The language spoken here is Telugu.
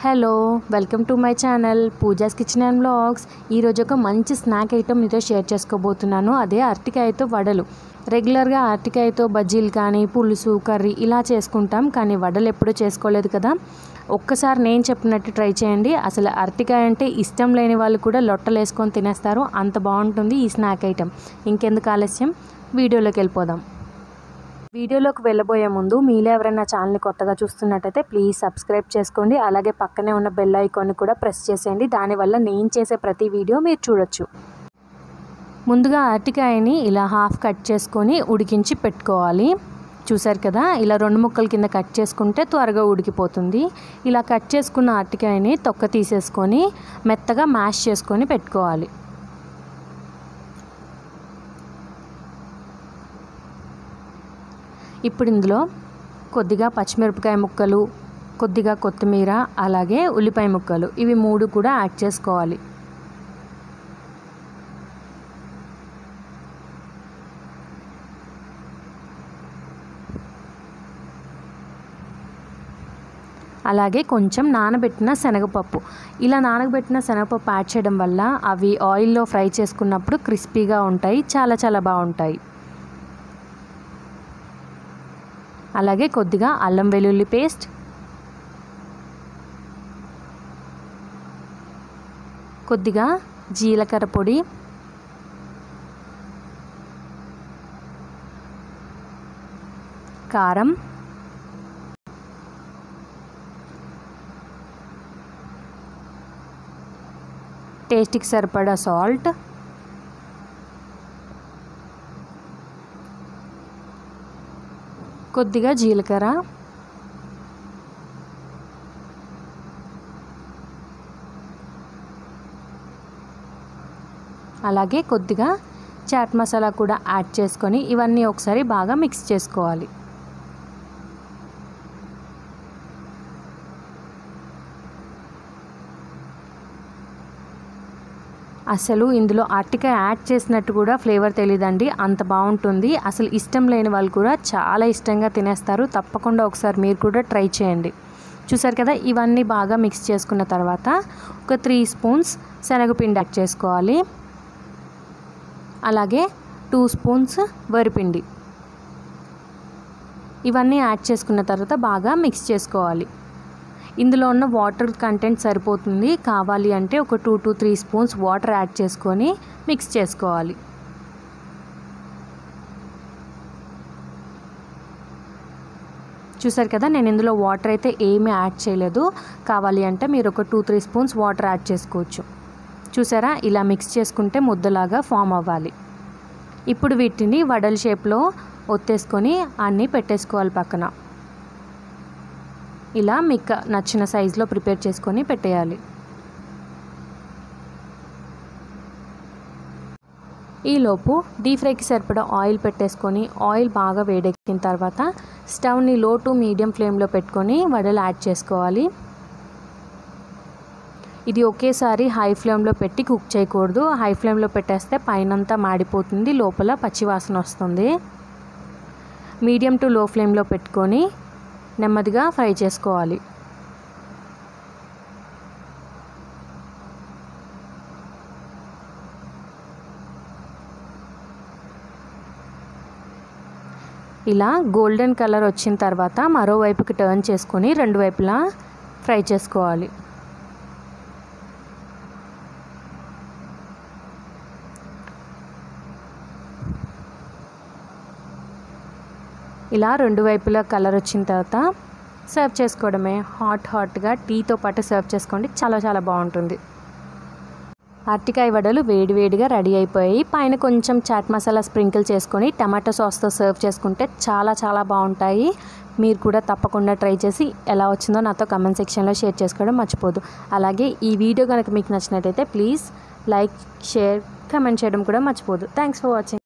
hello welcome to my channel Pooja's kitchen and blogs ఈరోజు ఒక మంచి స్నాక్ ఐటమ్ మీతో షేర్ చేసుకోబోతున్నాను అదే అరటికాయతో వడలు రెగ్యులర్గా అరటికాయతో బజ్జీలు కానీ పులుసు కర్రీ ఇలా చేసుకుంటాం కానీ వడలు ఎప్పుడూ చేసుకోలేదు కదా ఒక్కసారి నేను చెప్పినట్టు ట్రై చేయండి అసలు అరటికాయ అంటే ఇష్టం లేని వాళ్ళు కూడా లొట్టలు వేసుకొని తినేస్తారు అంత బాగుంటుంది ఈ స్నాక్ ఐటమ్ ఇంకెందుకు ఆలస్యం వీడియోలోకి వెళ్ళిపోదాం వీడియోలోకి వెళ్ళబోయే ముందు మీలో ఎవరైనా ఛానల్ని కొత్తగా చూస్తున్నట్టయితే ప్లీజ్ సబ్స్క్రైబ్ చేసుకోండి అలాగే పక్కనే ఉన్న బెల్ ఐకాన్ని కూడా ప్రెస్ చేసేయండి దానివల్ల నేను చేసే ప్రతి వీడియో మీరు చూడొచ్చు ముందుగా అరటికాయని ఇలా హాఫ్ కట్ చేసుకొని ఉడికించి పెట్టుకోవాలి చూసారు కదా ఇలా రెండు ముక్కల కింద కట్ చేసుకుంటే త్వరగా ఉడికిపోతుంది ఇలా కట్ చేసుకున్న అరటికాయని తొక్క తీసేసుకొని మెత్తగా మ్యాష్ చేసుకొని పెట్టుకోవాలి ఇప్పుడు ఇందులో కొద్దిగా పచ్చిమిరపకాయ ముక్కలు కొద్దిగా కొత్తిమీర అలాగే ఉల్లిపాయ ముక్కలు ఇవి మూడు కూడా యాడ్ చేసుకోవాలి అలాగే కొంచెం నానబెట్టిన శనగపప్పు ఇలా నానబెట్టిన శనగపప్పు యాడ్ చేయడం వల్ల అవి ఆయిల్లో ఫ్రై చేసుకున్నప్పుడు క్రిస్పీగా ఉంటాయి చాలా చాలా బాగుంటాయి అలాగే కొద్దిగా అల్లం వెల్లుల్లి పేస్ట్ కొద్దిగా జీలకర్ర పొడి కారం టేస్ట్కి సరిపడా సాల్ట్ కొద్దిగా జీలకర్ర అలాగే కొద్దిగా చాట్ మసాలా కూడా యాడ్ చేసుకొని ఇవన్నీ ఒకసారి బాగా మిక్స్ చేసుకోవాలి అసలు ఇందులో అరటికాయ యాడ్ చేసినట్టు కూడా ఫ్లేవర్ తెలియదండి అంత బాగుంటుంది అసలు ఇష్టం లేని వాళ్ళు కూడా చాలా ఇష్టంగా తినేస్తారు తప్పకుండా ఒకసారి మీరు కూడా ట్రై చేయండి చూసారు కదా ఇవన్నీ బాగా మిక్స్ చేసుకున్న తర్వాత ఒక త్రీ స్పూన్స్ శనగపిండి యాడ్ చేసుకోవాలి అలాగే టూ స్పూన్స్ వరిపిండి ఇవన్నీ యాడ్ చేసుకున్న తర్వాత బాగా మిక్స్ చేసుకోవాలి ఇందులో ఉన్న వాటర్ కంటెంట్ సరిపోతుంది కావాలి అంటే ఒక two to three spoons water add చేసుకొని మిక్స్ చేసుకోవాలి చూసారు కదా నేను ఇందులో వాటర్ అయితే ఏమీ యాడ్ చేయలేదు కావాలి అంటే మీరు ఒక two three spoons water add చేసుకోవచ్చు చూసారా ఇలా మిక్స్ చేసుకుంటే ముద్దలాగా ఫామ్ అవ్వాలి ఇప్పుడు వీటిని వడల షేప్లో ఒత్తేసుకొని అన్నీ పెట్టేసుకోవాలి పక్కన ఇలా మీకు నచ్చిన సైజులో ప్రిపేర్ చేసుకొని పెట్టేయాలి ఈలోపు డీప్ ఫ్రైకి సరిపడా ఆయిల్ పెట్టేసుకొని ఆయిల్ బాగా వేడెక్కిన తర్వాత స్టవ్ని లో టు మీడియం ఫ్లేమ్లో పెట్టుకొని వడలు యాడ్ చేసుకోవాలి ఇది ఒకేసారి హై ఫ్లేమ్లో పెట్టి కుక్ చేయకూడదు హై ఫ్లేమ్లో పెట్టేస్తే పైనంతా మాడిపోతుంది లోపల పచ్చివాసన వస్తుంది మీడియం టు లో ఫ్లేమ్లో పెట్టుకొని నెమ్మదిగా ఫ్రై చేసుకోవాలి ఇలా గోల్డెన్ కలర్ వచ్చిన తర్వాత మరోవైపుకి టర్న్ చేసుకొని రెండు వైపులా ఫ్రై చేసుకోవాలి ఇలా రెండు వైపులా కలర్ వచ్చిన తర్వాత సర్వ్ చేసుకోవడమే హాట్ హాట్గా టీతో పాటు సర్వ్ చేసుకోండి చాలా చాలా బాగుంటుంది అరటికాయ వడలు వేడివేడిగా రెడీ అయిపోయి పైన కొంచెం చాట్ మసాలా స్ప్రింకిల్ చేసుకొని టమాటో సాస్తో సర్వ్ చేసుకుంటే చాలా చాలా బాగుంటాయి మీరు కూడా తప్పకుండా ట్రై చేసి ఎలా వచ్చిందో నాతో కమెంట్ సెక్షన్లో షేర్ చేసుకోవడం మర్చిపోదు అలాగే ఈ వీడియో కనుక మీకు నచ్చినట్టయితే ప్లీజ్ లైక్ షేర్ కమెంట్ చేయడం కూడా మర్చిపోదు థ్యాంక్స్ ఫర్ వాచింగ్